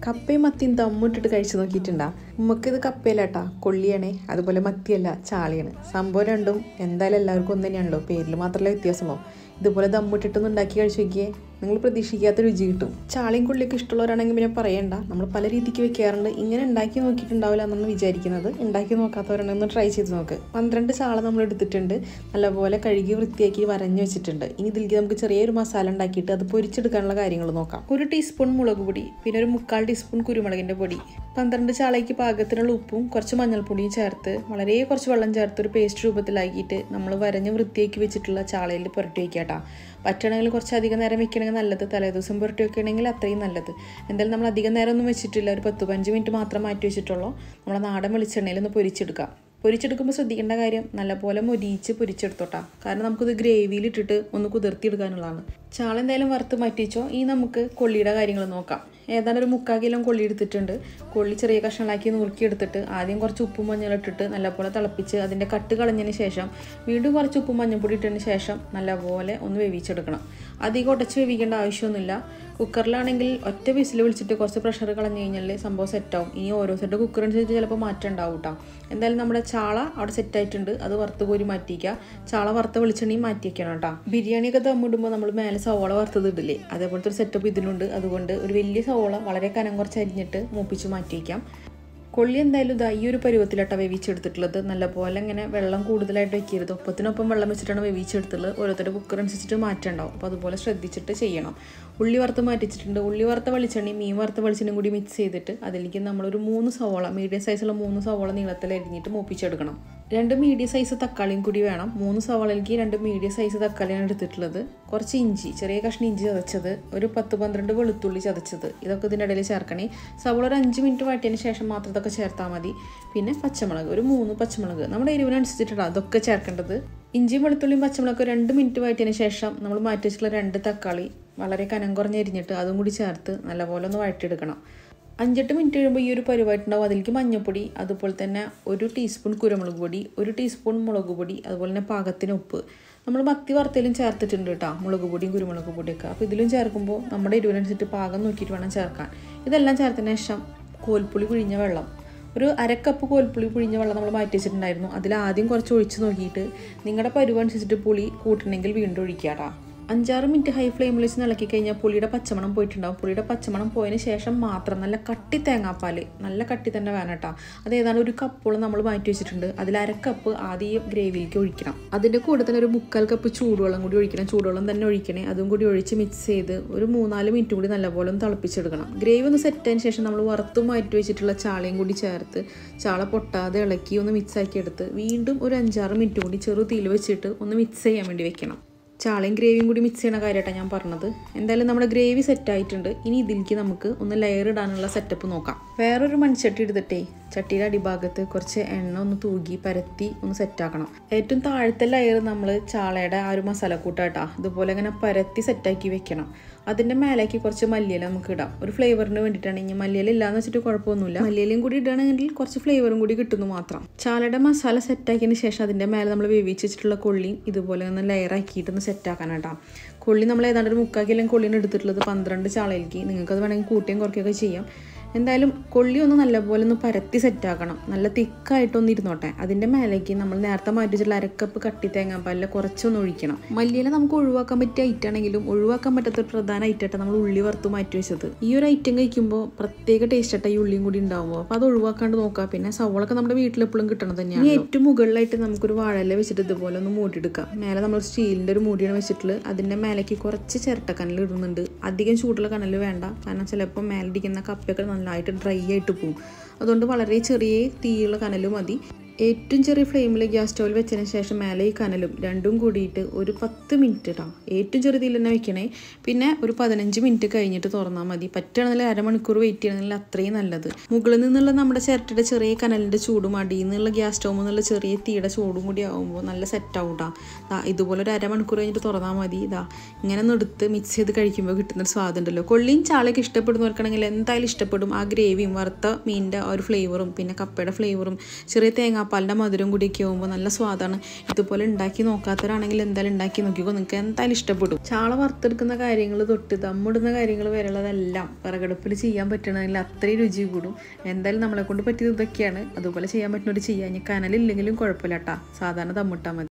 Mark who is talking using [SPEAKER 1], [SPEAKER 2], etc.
[SPEAKER 1] കപ്പയും മത്തിയും ദമ്മിട്ടിട്ട് കഴിച്ചു നോക്കിയിട്ടുണ്ടാ ഉമ്മക്ക് ഇത് കപ്പയല്ലാട്ടാ കൊള്ളിയാണേ അതുപോലെ മത്തിയല്ല ചാളിയാണ് സംഭവം രണ്ടും എന്തായാലും എല്ലാവർക്കും ഒന്ന് തന്നെയാണല്ലോ പേരിൽ മാത്രമല്ല വ്യത്യാസമോ ഇതുപോലെ ദമ്മിട്ടിട്ടൊന്ന് ഉണ്ടാക്കി കഴിച്ചു നോക്കിയേ നിങ്ങൾ പ്രതീക്ഷിക്കാത്ത രുചി കിട്ടും ചാളിയും കൊള്ളിയൊക്കെ ഇഷ്ടമുള്ളവരാണെങ്കിൽ പിന്നെ പറയണ്ട നമ്മൾ പല രീതിക്ക് വെക്കാറുണ്ട് ഇങ്ങനെ ഉണ്ടാക്കി നോക്കിയിട്ടുണ്ടാവില്ല എന്നാണ് വിചാരിക്കുന്നത് ഉണ്ടാക്കി നോക്കാത്തവരാണെങ്കിൽ ഒന്ന് ട്രൈ ചെയ്ത് നോക്ക് പന്ത്രണ്ട് ചാള നമ്മൾ എടുത്തിട്ടുണ്ട് നല്ലപോലെ കഴുകി വൃത്തിയാക്കി വരഞ്ഞു വെച്ചിട്ടുണ്ട് ഇനി ഇതിലേക്ക് നമുക്ക് ചെറിയൊരു മസാല ഉണ്ടാക്കിയിട്ട് അത് പൊരിച്ചെടുക്കാനുള്ള കാര്യങ്ങൾ നോക്കാം ഒരു ടീസ്പൂൺ മുളക് പൊടി പിന്നെ ഒരു മുക്കാൽ ടീസ്പൂൺ കുരുമുളകിൻ്റെ പൊടി പന്ത്രണ്ട് ചാളയ്ക്ക് പാകത്തിനുള്ള ഉപ്പും കുറച്ച് മഞ്ഞൾപ്പൊടിയും ചേർത്ത് വളരെ കുറച്ച് വെള്ളം ചേർത്ത് ഒരു പേസ്റ്റ് രൂപത്തിലാക്കിയിട്ട് നമ്മൾ വരഞ്ഞ് വൃത്തിയാക്കി വെച്ചിട്ടുള്ള ചാളയിൽ പുരട്ടി വയ്ക്കാട്ടാ പറ്റണമെങ്കിൽ കുറച്ച് അധികം നേരം വെക്കണമെങ്കിൽ നല്ലത് തലേദിവസം പുരട്ടി വെക്കണമെങ്കിൽ അത്രയും നല്ലത് എന്തായാലും നമ്മൾ അധികം നേരം ഒന്നും വെച്ചിട്ടില്ല ഒരു പത്ത് പതിനഞ്ച് മിനിറ്റ് മാത്രം മാറ്റി വെച്ചിട്ടുള്ളൂ നമ്മളെ നാടൻ വെളിച്ചെണ്ണയിൽ ഒന്ന് പൊരിച്ചെടുക്കാം പൊരിച്ചെടുക്കുമ്പോൾ ശ്രദ്ധിക്കേണ്ട കാര്യം നല്ലപോലെ മൊരിയിച്ച് പൊരിച്ചെടുത്തോട്ടാ കാരണം നമുക്കിത് ഗ്രേവിയിലിട്ടിട്ട് ഒന്ന് കുതിർത്തിയെടുക്കാനുള്ളതാണ് ചാള എന്തായാലും വറുത്ത് മാറ്റിച്ചോ ഈ നമുക്ക് കൊള്ളിയുടെ കാര്യങ്ങൾ നോക്കാം ഏതാണ്ട് ഒരു മുക്കാൽ കിലോ കൊള്ളി എടുത്തിട്ടുണ്ട് കൊള്ളി ചെറിയ കഷ്ണങ്ങളാക്കി നുറുക്കി എടുത്തിട്ട് ആദ്യം കുറച്ച് ഉപ്പും മഞ്ഞളിട്ടിട്ട് നല്ലപോലെ തിളപ്പിച്ച് അതിൻ്റെ കട്ട് കളഞ്ഞതിന് ശേഷം വീണ്ടും കുറച്ച് ഉപ്പും മഞ്ഞൾപ്പൊടി ഇട്ടതിന് ശേഷം നല്ലപോലെ ഒന്ന് വേവിച്ചെടുക്കണം അധികം ഉടച്ച് വേവിക്കേണ്ട ആവശ്യമൊന്നുമില്ല കുക്കറിലാണെങ്കിൽ ഒറ്റ വിസിൽ വിളിച്ചിട്ട് കുറച്ച് പ്രഷർ കളഞ്ഞു കഴിഞ്ഞാൽ സംഭവം സെറ്റാവും ഇനി ഓരോ സെറ്റ് കുക്കർ അനുസരിച്ച് ചിലപ്പോൾ മാറ്റം ഉണ്ടാവും കേട്ടോ എന്തായാലും നമ്മുടെ ചാള അവിടെ സെറ്റ് ആയിട്ടുണ്ട് അത് വറുത്ത് കോരി മാറ്റിക്കുക ചാള വറുത്ത വെളിച്ചെണ്ണയും മാറ്റി വെക്കണം കേട്ടോ ബിരിയാണിയൊക്കെ ദമ്മിടുമ്പോൾ നമ്മൾ മേലെ സവോള വറുത്തത് ഇടില്ലേ അതേപോലത്തെ ഒരു സെറ്റപ്പ് ഇതിനുണ്ട് അതുകൊണ്ട് ഒരു വലിയ സവോള വളരെ കനം കുറച്ച് അരിഞ്ഞിട്ട് മൂപ്പിച്ച് മാറ്റി വയ്ക്കാം കൊള്ളി എന്തായാലും ഇതാ ഈ ഒരു പരുവത്തിലാട്ടോ വേവിച്ചെടുത്തിട്ടുള്ളത് നല്ലപോലെ ഇങ്ങനെ വെള്ളം കൂടുതലായിട്ട് വെക്കരുത് ഒപ്പത്തിനൊപ്പം വെള്ളം വെച്ചിട്ടാണ് വേവിച്ചെടുത്തുള്ളത് ഓരോരുത്തരുടെ കുക്കർ അനുസരിച്ചിട്ട് മാറ്റണ്ടാവും അപ്പോൾ അതുപോലെ ശ്രദ്ധിച്ചിട്ട് ചെയ്യണം ഉള്ളി വറുത്ത് മാറ്റിച്ചിട്ടുണ്ട് ഉള്ളി വറുത്ത വെളിച്ചെണ്ണയും മീൻ വറുത്ത വെളിച്ചെണ്ണയും കൂടി മിക്സ് ചെയ്തിട്ട് അതിലേക്ക് നമ്മളൊരു മൂന്ന് സവോള മീഡിയം സൈസുള്ള മൂന്ന് സവോള നീളത്തിൽ അരിഞ്ഞിട്ട് മൂപ്പിച്ചെടുക്കണം രണ്ട് മീഡിയം സൈസ് തക്കാളിയും കൂടി വേണം മൂന്ന് സവാളയിലേക്ക് രണ്ട് മീഡിയം സൈസ് തക്കാളിയാണ് എടുത്തിട്ടുള്ളത് കുറച്ച് ഇഞ്ചി ചെറിയ കഷ്ണം ഇഞ്ചി ചതച്ചത് ഒരു പത്ത് പന്ത്രണ്ട് വെളുത്തുള്ളി ചതച്ചത് ഇതൊക്കെ ഇതിൻ്റെ ഇടയിൽ ചേർക്കണേ സവാള ഒരു അഞ്ച് മിനിറ്റ് വാട്ടിയതിന് ശേഷം മാത്രം ഇതൊക്കെ ചേർത്താൽ മതി പിന്നെ പച്ചമുളക് ഒരു മൂന്ന് പച്ചമുളക് നമ്മുടെ എരിവിനനുസരിച്ചിട്ടാണ് അതൊക്കെ ചേർക്കേണ്ടത് ഇഞ്ചിയും വെളുത്തുള്ളിയും പച്ചമുളകൊക്കെ രണ്ട് മിനിറ്റ് വാട്ടിയതിന് ശേഷം നമ്മൾ മാറ്റി വെച്ചിട്ടുള്ള രണ്ട് തക്കാളി വളരെ കനം കുറഞ്ഞരിഞ്ഞിട്ട് അതും കൂടി ചേർത്ത് നല്ലപോലെ ഒന്ന് വഴറ്റിയെടുക്കണം അഞ്ചെട്ട് മിനിറ്റ് കഴിയുമ്പോൾ ഈ ഒരു പരിവായിട്ടുണ്ടാവും അതിലേക്ക് മഞ്ഞൾപ്പൊടി അതുപോലെ തന്നെ ഒരു ടീസ്പൂൺ കുരുമുളക് പൊടി ഒരു ടീസ്പൂൺ മുളക് പൊടി അതുപോലെ തന്നെ പാകത്തിന് ഉപ്പ് നമ്മൾ മത്തി വറുത്തലും ചേർത്തിട്ടുണ്ട് കേട്ടോ മുളക് പൊടിയും കുരുമുളക് പൊടിയൊക്കെ അപ്പോൾ ഇതിലും ചേർക്കുമ്പോൾ നമ്മുടെ എരിവിനനുസരിച്ച് പാകം നോക്കിയിട്ട് വേണം ചേർക്കാൻ ഇതെല്ലാം ചേർത്തതിന് ശേഷം കോൽപ്പുളി പിഴിഞ്ഞ വെള്ളം ഒരു അരക്കപ്പ് കോൽപ്പുളി പിഴിഞ്ഞ വെള്ളം നമ്മൾ മാറ്റി വെച്ചിട്ടുണ്ടായിരുന്നു അതിൽ ആദ്യം കുറച്ച് ഒഴിച്ച് നോക്കിയിട്ട് നിങ്ങളുടെ പരുവനുസരിച്ചിട്ട് പുളി കൂട്ടണമെങ്കിൽ വീണ്ടും ഒഴിക്കുക കേട്ടോ അഞ്ചാറ് മിനിറ്റ് ഹൈ ഫ്ലെയിമിൽ വെച്ച് ഇളക്കി കഴിഞ്ഞാൽ പുളിയുടെ പച്ചമണം പോയിട്ടുണ്ടാവും പുളിയുടെ പച്ചമണം പോയതിന് ശേഷം മാത്രം നല്ല കട്ടി തേങ്ങാപ്പാൽ നല്ല കട്ടി തന്നെ വേണം കേട്ടോ അത് ഏതാണ്ട് ഒരു കപ്പോളം നമ്മൾ മാറ്റി വെച്ചിട്ടുണ്ട് അതിൽ അരക്കപ്പ് ആദ്യം ഗ്രേവിയിലേക്ക് ഒഴിക്കണം അതിൻ്റെ കൂടെ തന്നെ ഒരു മുക്കാൽ കപ്പ് ചൂടുവെള്ളം കൂടി ഒഴിക്കണം ചൂടുവെള്ളം തന്നെ ഒഴിക്കണേ അതും കൂടി ഒഴിച്ച് മിക്സ് ചെയ്ത് ഒരു മൂന്നാല് മിനിറ്റ് കൂടി നല്ലപോലെ ഒന്ന് തിളപ്പിച്ചെടുക്കണം ഗ്രേവി ഒന്ന് സെറ്റ് ആയതിന് ശേഷം നമ്മൾ വറുത്ത് മാറ്റി വെച്ചിട്ടുള്ള ചാളയും കൂടി ചേർത്ത് ചാള പൊട്ടാതെ ഇളക്കി ഒന്ന് മിക്സ് ആക്കി എടുത്ത് വീണ്ടും ഒരു അഞ്ചാറ് മിനിറ്റ് കൂടി ചെറു തീയിൽ വെച്ചിട്ട് ഒന്ന് മിക്സ് ചെയ്യാൻ വേണ്ടി വെക്കണം ചാളയും ഗ്രേവിയും കൂടി മിക്സ് ചെയ്യണ കാര്യമായിട്ടാണ് ഞാൻ പറഞ്ഞത് എന്തായാലും നമ്മുടെ ഗ്രേവി സെറ്റ് ആയിട്ടുണ്ട് ഇനി ഇതിലേക്ക് നമുക്ക് ഒന്ന് ലെയർ ഇടാനുള്ള സെറ്റപ്പ് നോക്കാം വേറൊരു മൺചട്ടി എടുത്തിട്ടേ ചട്ടിയുടെ അടിഭാഗത്ത് കുറച്ച് എണ്ണ ഒന്ന് തൂകി പരത്തി ഒന്ന് സെറ്റാക്കണം ഏറ്റവും താഴത്തെ ലെയർ നമ്മൾ ചാളയുടെ ആ ഒരു മസാലക്കൂട്ടാട്ടാ ഇതുപോലെ ഇങ്ങനെ പരത്തി സെറ്റാക്കി വെക്കണം അതിൻ്റെ മേലേക്ക് കുറച്ച് മല്ലിയില നമുക്ക് ഇടാം ഒരു ഫ്ലേവറിന് വേണ്ടിയിട്ടാണ് ഇനി മല്ലിയില ഇല്ലാന്ന് വെച്ചിട്ട് കുഴപ്പമൊന്നുമില്ല മല്ലിയിലയും കൂടി ഇടുകയാണെങ്കിൽ കുറച്ച് ഫ്ലേവറും കൂടി കിട്ടുന്നു മാത്രം ചാളയുടെ മസാല സെറ്റാക്കിയതിന് ശേഷം അതിൻ്റെ മേലെ നമ്മൾ വേവിച്ച് വെച്ചിട്ടുള്ള കൊള്ളിയും ഇതുപോലെ ഒന്ന് ലെയർ ആക്കിയിട്ട് ഒന്ന് സെറ്റാക്കാനാട്ടാ കൊള്ളി നമ്മൾ ഏതാണ്ട് ഒരു മുക്കാൽ കിലോ കൊള്ളിന് എടുത്തിട്ടുള്ളത് പന്ത്രണ്ട് ചാളയിലേക്ക് നിങ്ങൾക്കത് വേണമെങ്കിൽ കൂട്ടുകയും കുറയ്ക്കുകയൊക്കെ ചെയ്യാം എന്തായാലും കൊള്ളി ഒന്ന് നല്ലപോലെ ഒന്ന് പരത്തി സെറ്റാക്കണം നല്ല തിക്കായിട്ടൊന്ന് ഇരുന്നോട്ടെ അതിൻ്റെ മേലേക്ക് നമ്മൾ നേരത്തെ മാറ്റി വെച്ചിട്ടുള്ള അരക്കപ്പ് കട്ടി തേങ്ങാപ്പാലിൽ കുറച്ചൊന്ന് ഒഴിക്കണം മല്ലിയില നമുക്ക് ഒഴിവാക്കാൻ പറ്റിയ ഐറ്റം ആണെങ്കിലും ഒഴിവാക്കാൻ പറ്റാത്ത ഒരു പ്രധാന ഐറ്റമായിട്ട് നമ്മൾ ഉള്ളി വറുത്ത് മാറ്റി വെച്ചത് ഈ ഒരു ഐറ്റം കഴിക്കുമ്പോൾ പ്രത്യേക ടേസ്റ്റ് ആയിട്ട് ഈ ഉള്ളിയും കൂടി ഉണ്ടാവുമ്പോൾ അപ്പോൾ അത് ഒഴിവാക്കാണ്ട് നോക്കാം പിന്നെ സവോളൊക്കെ നമ്മുടെ വീട്ടിൽ എപ്പോഴും കിട്ടണം തന്നെയാണ് ഇനി ഏറ്റവും മുകളിലായിട്ട് നമുക്കൊരു വാഴയില വെച്ചിട്ട് ഇതുപോലെ ഒന്ന് മൂടിയെടുക്കാം മേലെ നമ്മൾ സ്റ്റീലിൻ്റെ ഒരു മൂടിയാണ് വെച്ചിട്ടുള്ളത് അതിൻ്റെ മേലേക്ക് കുറച്ച് ചിരട്ടക്കനൽ ഇടുന്നുണ്ട് അധികം ചൂടുള്ള കനൽ വേണ്ട കാരണം ചിലപ്പോൾ മേലിരിക്കുന്ന കപ്പയൊക്കെ നന്നായിട്ട് ഡ്രൈ ആയിട്ട് പോകും അതുകൊണ്ട് വളരെ ചെറിയ തീയുള്ള കനൽ മതി ഏറ്റവും ചെറിയ ഫ്ലെയിമിൽ ഗ്യാസ് സ്റ്റൗവിൽ വെച്ചതിന് ശേഷം മേലെ ഈ കനലും രണ്ടും കൂടിയിട്ട് ഒരു പത്ത് മിനിറ്റ് ഇടാം ഏറ്റവും ചെറിയ തീയിൽ തന്നെ വെക്കണേ പിന്നെ ഒരു പതിനഞ്ച് മിനിറ്റ് കഴിഞ്ഞിട്ട് തുറന്നാൽ മതി പറ്റുകയാണെങ്കിൽ അരമണിക്കൂർ വെയിറ്റ് ചെയ്യണമെങ്കിൽ അത്രയും നല്ലത് മുകളിൽ നിന്നുള്ള നമ്മുടെ ചിരട്ടയുടെ ചെറിയ കനലിൻ്റെ ചൂടും അടിയിൽ നിന്നുള്ള ഗ്യാസ് സ്റ്റൗവിൽ നിന്നുള്ള ചെറിയ തീയുടെ ചൂടും കൂടി ആകുമ്പോൾ നല്ല സെറ്റ് ആവും കേട്ടോ ഇതുപോലെ ഒരു അരമണിക്കൂർ കഴിഞ്ഞിട്ട് തുറന്നാൽ മതി ഇതാ ഇങ്ങനെ ഒന്ന് എടുത്ത് മിക്സ് ചെയ്ത് കഴിക്കുമ്പോൾ കിട്ടുന്നൊരു സ്വാദം ഉണ്ടല്ലോ കൊള്ളിയും ചാളയൊക്കെ ഇഷ്ടപ്പെടുന്നവർക്കാണെങ്കിൽ എന്തായാലും ഇഷ്ടപ്പെടും ആ ഗ്രേവിയും വറുത്ത മീനിൻ്റെ ആ ഒരു ഫ്ലേവറും പിന്നെ കപ്പയുടെ ഫ്ലേവറും ചെറിയ തേങ്ങാപ്പാൽ തേങ്ങാപ്പാലിൻ്റെ മധുരം കൂടിയൊക്കെ ആകുമ്പോൾ നല്ല സ്വാദാണ് ഇതുപോലെ ഉണ്ടാക്കി നോക്കാത്തവരാണെങ്കിൽ എന്തായാലും ഉണ്ടാക്കി നോക്കിക്കോ നിങ്ങൾക്ക് എന്തായാലും ഇഷ്ടപ്പെടും ചാള വറുത്തെടുക്കുന്ന കാര്യങ്ങൾ തൊട്ട് ദമ്മിടുന്ന കാര്യങ്ങൾ വരെയുള്ളതെല്ലാം വിറകടുപ്പിൽ ചെയ്യാൻ പറ്റണമെങ്കിൽ അത്രയും രുചി കൂടും എന്തായാലും നമ്മളെ കൊണ്ട് പറ്റിയത് ഇതൊക്കെയാണ് അതുപോലെ ചെയ്യാൻ പറ്റുന്നവർ ചെയ്യാം ഇനി കനലില്ലെങ്കിലും കുഴപ്പമില്ല കേട്ടോ സാധാരണ ദമ്മിട്ടാൽ മതി